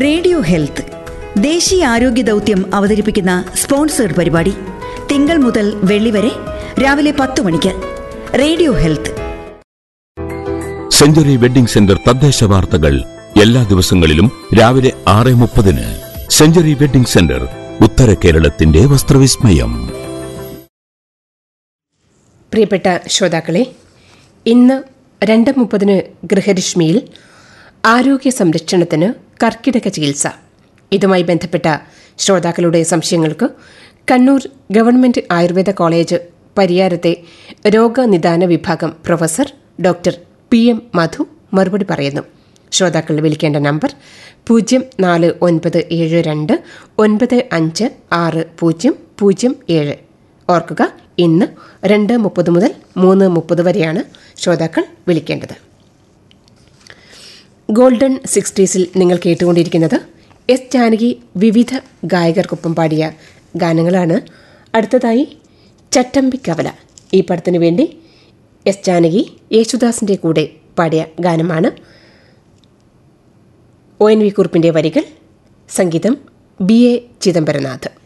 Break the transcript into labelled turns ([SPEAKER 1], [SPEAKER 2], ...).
[SPEAKER 1] radio health ദേശീയ ആരോഗ്യ ദൗത്യം അവതരിപ്പിക്കുന്ന സ്പോൺസേഡ് പരിപാടി തിങ്കൾ മുതൽ വെള്ളി വരെ രാവിലെ പത്ത് മണിക്ക് radio health
[SPEAKER 2] century wedding centre തദ്ദേശ വാർത്തകൾ എല്ലാ ദിവസങ്ങളിലും രാവിലെ ആറ് മുപ്പതിന് സെഞ്ചുറി വെഡിംഗ് സെന്റർ ഉത്തര കേരളത്തിന്റെ വസ്ത്രവിസ്മയം
[SPEAKER 3] പ്രിയപ്പെട്ട ശ്രോതാക്കളെ ഇന്ന് രണ്ട് മുപ്പതിന് ഗൃഹരശ്മിയിൽ ആരോഗ്യ സംരക്ഷണത്തിന് കർക്കിടക ചികിത്സ ഇതുമായി ബന്ധപ്പെട്ട ശ്രോതാക്കളുടെ സംശയങ്ങൾക്ക് കണ്ണൂർ ഗവൺമെന്റ് ആയുർവേദ കോളേജ് പരിയാരത്തെ രോഗനിദാന വിഭാഗം professor doctor P M Madhu മറുപടി പറയുന്നു ശ്രോതാക്കൾ വിളിക്കേണ്ട നമ്പർ പൂജ്യം നാല് ഒൻപത് ഏഴ് രണ്ട് ഒൻപത് അഞ്ച് ആറ് പൂജ്യം പൂജ്യം ഏഴ് ഓർക്കുക ഇന്ന് രണ്ട് മുപ്പത് മുതൽ മൂന്ന് മുപ്പത് വരെയാണ് ശ്രോതാക്കൾ വിളിക്കേണ്ടത് ഗോൾഡൻ സിക്സ്റ്റീസിൽ നിങ്ങൾ കേട്ടുകൊണ്ടിരിക്കുന്നത് എസ് ജാനകി വിവിധ ഗായകർക്കൊപ്പം പാടിയ ഗാനങ്ങളാണ് അടുത്തതായി ചട്ടമ്പി കവല ഈ പടത്തിനു വേണ്ടി എസ് ജാനകി യേശുദാസിന്റെ കൂടെ പാടിയ ഗാനമാണ് ഒ എൻ വി കുറിപ്പിന്റെ വരികൾ സംഗീതം ബി എ ചിദംബരനാഥ്